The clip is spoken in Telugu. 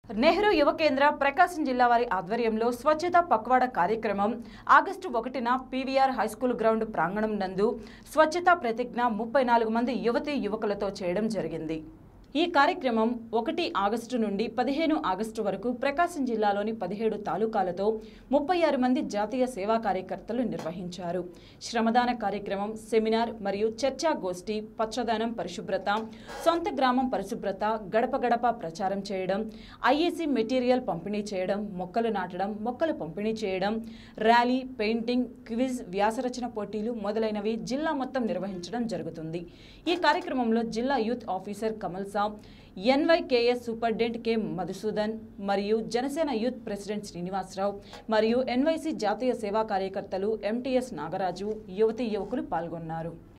నెహ్రూ యువ కేంద్ర ప్రకాశం జిల్లా వారి ఆధ్వర్యంలో స్వచ్ఛత పక్వాడ కార్యక్రమం ఆగస్టు ఒకటిన పీవీఆర్ హైస్కూల్ గ్రౌండ్ ప్రాంగణం నందు స్వచ్ఛత ప్రతిజ్ఞ ముప్పై నాలుగు మంది యువతీ యువకులతో చేయడం జరిగింది ఈ కార్యక్రమం ఒకటి ఆగస్టు నుండి పదిహేను ఆగస్టు వరకు ప్రకాశం జిల్లాలోని పదిహేడు తాలూకాలతో ముప్పై ఆరు మంది జాతీయ సేవా కార్యకర్తలు నిర్వహించారు శ్రమదాన కార్యక్రమం సెమినార్ మరియు చర్చా గోష్ఠి పచ్చదనం పరిశుభ్రత సొంత గ్రామం పరిశుభ్రత గడప గడప ప్రచారం చేయడం ఐఏసీ మెటీరియల్ పంపిణీ చేయడం మొక్కలు నాటడం మొక్కలు పంపిణీ చేయడం ర్యాలీ పెయింటింగ్ క్విజ్ వ్యాసరచన పోటీలు మొదలైనవి జిల్లా మొత్తం నిర్వహించడం జరుగుతుంది ఈ కార్యక్రమంలో జిల్లా యూత్ ఆఫీసర్ కమల్ సా ఎన్వైకేఎస్ సూపరింటెండెంట్ కె మధుసూదన్ మరియు జనసేన యూత్ ప్రెసిడెంట్ శ్రీనివాసరావు మరియు ఎన్వైసీ జాతీయ సేవా కార్యకర్తలు ఎంటీఎస్ నాగరాజు యువతీ యువకులు పాల్గొన్నారు